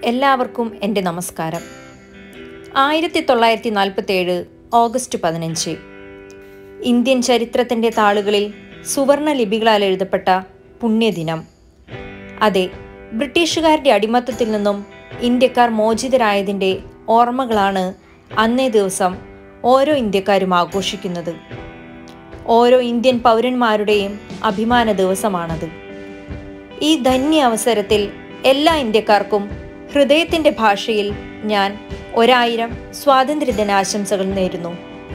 എല്ലാവർക്കും എൻ്റെ നമസ്കാരം ആയിരത്തി തൊള്ളായിരത്തി നാൽപ്പത്തേഴ് ഓഗസ്റ്റ് പതിനഞ്ച് ഇന്ത്യൻ ചരിത്രത്തിൻ്റെ താളുകളിൽ സുവർണ ലിപികളാൽ എഴുതപ്പെട്ട പുണ്യദിനം അതെ ബ്രിട്ടീഷുകാരുടെ അടിമത്തത്തിൽ നിന്നും ഇന്ത്യക്കാർ മോചിതരായതിൻ്റെ ഓർമ്മകളാണ് അന്നേ ദിവസം ഓരോ ഇന്ത്യക്കാരും ആഘോഷിക്കുന്നത് ഓരോ ഇന്ത്യൻ പൗരന്മാരുടെയും അഭിമാന ദിവസമാണത് ഈ ധന്യ അവസരത്തിൽ എല്ലാ ഇന്ത്യക്കാർക്കും ഹൃദയത്തിൻ്റെ ഭാഷയിൽ ഞാൻ ഒരായിരം സ്വാതന്ത്ര്യദിനാശംസകൾ നേരുന്നു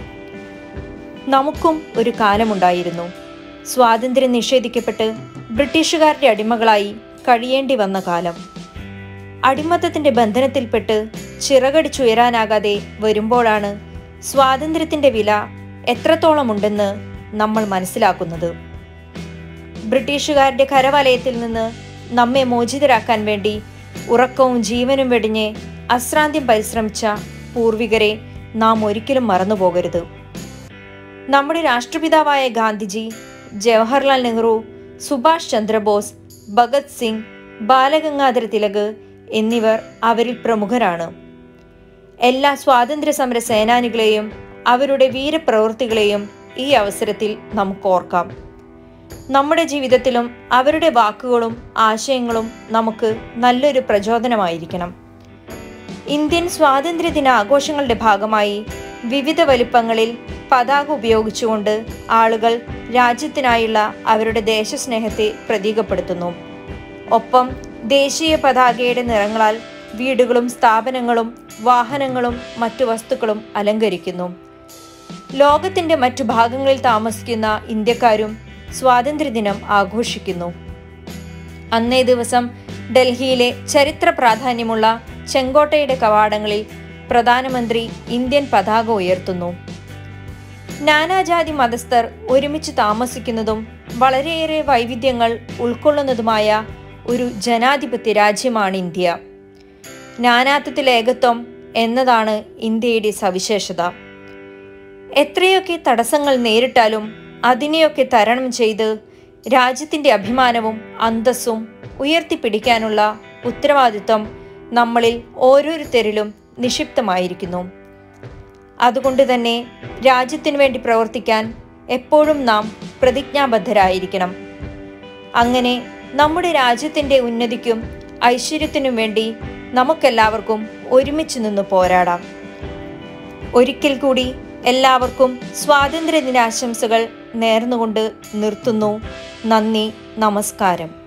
നമുക്കും ഒരു കാലമുണ്ടായിരുന്നു സ്വാതന്ത്ര്യം നിഷേധിക്കപ്പെട്ട് ബ്രിട്ടീഷുകാരുടെ അടിമകളായി കഴിയേണ്ടി വന്ന കാലം അടിമത്തത്തിൻ്റെ ബന്ധനത്തിൽപ്പെട്ട് ചിറകടിച്ചുയരാനാകാതെ വരുമ്പോഴാണ് സ്വാതന്ത്ര്യത്തിൻ്റെ വില എത്രത്തോളമുണ്ടെന്ന് നമ്മൾ മനസ്സിലാക്കുന്നത് ബ്രിട്ടീഷുകാരുടെ കരവലയത്തിൽ നിന്ന് നമ്മെ മോചിതരാക്കാൻ വേണ്ടി ഉറക്കവും ജീവനും വെടിഞ്ഞ് അശ്രാന്ത്യം പരിശ്രമിച്ച പൂർവികരെ നാം ഒരിക്കലും മറന്നുപോകരുത് നമ്മുടെ രാഷ്ട്രപിതാവായ ഗാന്ധിജി ജവഹർലാൽ നെഹ്റു സുഭാഷ് ചന്ദ്രബോസ് ഭഗത് സിംഗ് ബാലഗംഗാധര തിലക് എന്നിവർ അവരിൽ പ്രമുഖരാണ് എല്ലാ സ്വാതന്ത്ര്യ സമര സേനാനികളെയും അവരുടെ വീരപ്രവൃത്തികളെയും ഈ അവസരത്തിൽ നമുക്ക് ഓർക്കാം നമ്മുടെ ജീവിതത്തിലും അവരുടെ വാക്കുകളും ആശയങ്ങളും നമുക്ക് നല്ലൊരു പ്രചോദനമായിരിക്കണം ഇന്ത്യൻ സ്വാതന്ത്ര്യദിന ആഘോഷങ്ങളുടെ ഭാഗമായി വിവിധ വലിപ്പങ്ങളിൽ പതാക ഉപയോഗിച്ചുകൊണ്ട് ആളുകൾ രാജ്യത്തിനായുള്ള അവരുടെ ദേശസ്നേഹത്തെ പ്രതീകപ്പെടുത്തുന്നു ഒപ്പം ദേശീയ പതാകയുടെ നിറങ്ങളാൽ വീടുകളും സ്ഥാപനങ്ങളും വാഹനങ്ങളും മറ്റു വസ്തുക്കളും അലങ്കരിക്കുന്നു ലോകത്തിന്റെ മറ്റു ഭാഗങ്ങളിൽ താമസിക്കുന്ന ഇന്ത്യക്കാരും സ്വാതന്ത്ര്യദിനം ആഘോഷിക്കുന്നു അന്നേ ദിവസം ഡൽഹിയിലെ ചരിത്ര പ്രാധാന്യമുള്ള ചെങ്കോട്ടയുടെ കവാടങ്ങളിൽ പ്രധാനമന്ത്രി ഇന്ത്യൻ പതാക ഉയർത്തുന്നു നാനാജാതി മതസ്ഥർ ഒരുമിച്ച് താമസിക്കുന്നതും വളരെയേറെ വൈവിധ്യങ്ങൾ ഉൾക്കൊള്ളുന്നതുമായ ഒരു ജനാധിപത്യ രാജ്യമാണ് ഇന്ത്യ നാനാത്വത്തിൽ ഏകത്വം എന്നതാണ് ഇന്ത്യയുടെ സവിശേഷത എത്രയൊക്കെ തടസ്സങ്ങൾ നേരിട്ടാലും അതിനെയൊക്കെ തരണം ചെയ്ത് രാജ്യത്തിൻ്റെ അഭിമാനവും അന്തസ്സും ഉയർത്തിപ്പിടിക്കാനുള്ള ഉത്തരവാദിത്വം നമ്മളിൽ ഓരോരുത്തരിലും നിക്ഷിപ്തമായിരിക്കുന്നു അതുകൊണ്ട് തന്നെ രാജ്യത്തിനു വേണ്ടി പ്രവർത്തിക്കാൻ എപ്പോഴും നാം പ്രതിജ്ഞാബദ്ധരായിരിക്കണം അങ്ങനെ നമ്മുടെ രാജ്യത്തിൻ്റെ ഉന്നതിക്കും ഐശ്വര്യത്തിനും വേണ്ടി നമുക്കെല്ലാവർക്കും ഒരുമിച്ച് നിന്ന് പോരാടാം ഒരിക്കൽ കൂടി എല്ലാവർക്കും സ്വാതന്ത്ര്യദിനാശംസകൾ നേർന്നുകൊണ്ട് നിർത്തുന്നു നന്ദി നമസ്കാരം